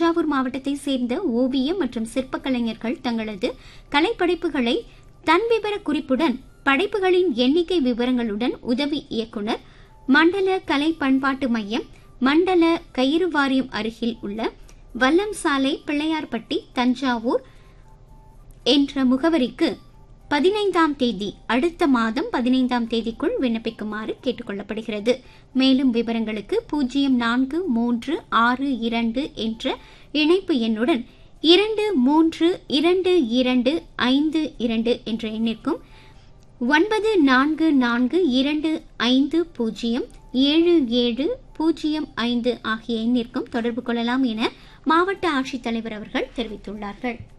தஞ்சாவூர் மாவட்டத்தை சேர்ந்த ஓவியம் மற்றும் சிற்பக் கலைஞர்கள் தங்களது கலைப்படைப்புகளை தன் விவர குறிப்புடன் படைப்புகளின் எண்ணிக்கை விவரங்களுடன் உதவி இயக்குனர் மண்டல கலை பண்பாட்டு மையம் மண்டல கயிறு வாரியம் அருகில் உள்ள வல்லம் சாலை பிள்ளையார்பட்டி தஞ்சாவூர் என்ற முகவரிக்கு பதினைந்தாம் தேதி அடுத்த மாதம் பதினைந்தாம் தேதிக்குள் விண்ணப்பிக்குமாறு கேட்டுக்கொள்ளப்படுகிறது மேலும் விவரங்களுக்கு பூஜ்ஜியம் நான்கு மூன்று ஆறு இரண்டு என்ற இணைப்பு எண்ணுடன் இரண்டு மூன்று இரண்டு இரண்டு ஐந்து இரண்டு என்ற எண்ணிற்கும் ஒன்பது நான்கு நான்கு இரண்டு ஐந்து பூஜ்ஜியம் ஏழு ஏழு பூஜ்ஜியம் ஐந்து ஆகிய எண்ணிற்கும் தொடர்பு கொள்ளலாம் என மாவட்ட ஆட்சித்தலைவர் அவர்கள் தெரிவித்துள்ளார்கள்